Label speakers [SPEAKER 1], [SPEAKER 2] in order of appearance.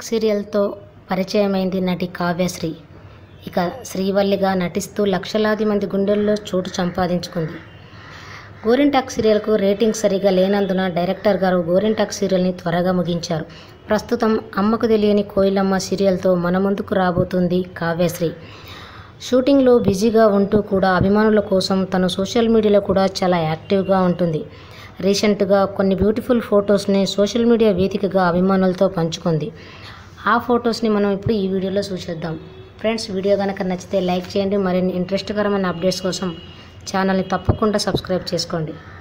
[SPEAKER 1] గోరింటాక్ సీరియల్తో పరిచయమైంది నటి కావ్యశ్రీ ఇక శ్రీవల్లిగా నటిస్తూ లక్షలాది మంది గుండెల్లో చోటు సంపాదించుకుంది గోరింటాక్ సీరియల్కు రేటింగ్ సరిగా లేనందున డైరెక్టర్ గారు గోరింటాక్ సీరియల్ని త్వరగా ముగించారు ప్రస్తుతం అమ్మకు తెలియని కోయిలమ్మ సీరియల్తో మన ముందుకు రాబోతుంది కావ్యశ్రీ షూటింగ్లో బిజీగా ఉంటూ కూడా అభిమానుల కోసం తను సోషల్ మీడియాలో కూడా చాలా యాక్టివ్గా ఉంటుంది రీసెంట్గా కొన్ని బ్యూటిఫుల్ ఫొటోస్ని సోషల్ మీడియా వేదికగా అభిమానులతో పంచుకుంది ఆ ఫొటోస్ని మనం ఇప్పుడు ఈ వీడియోలో చూసేద్దాం ఫ్రెండ్స్ వీడియో కనుక నచ్చితే లైక్ చేయండి మరిన్ని ఇంట్రెస్ట్కరమైన అప్డేట్స్ కోసం ఛానల్ని తప్పకుండా సబ్స్క్రైబ్ చేసుకోండి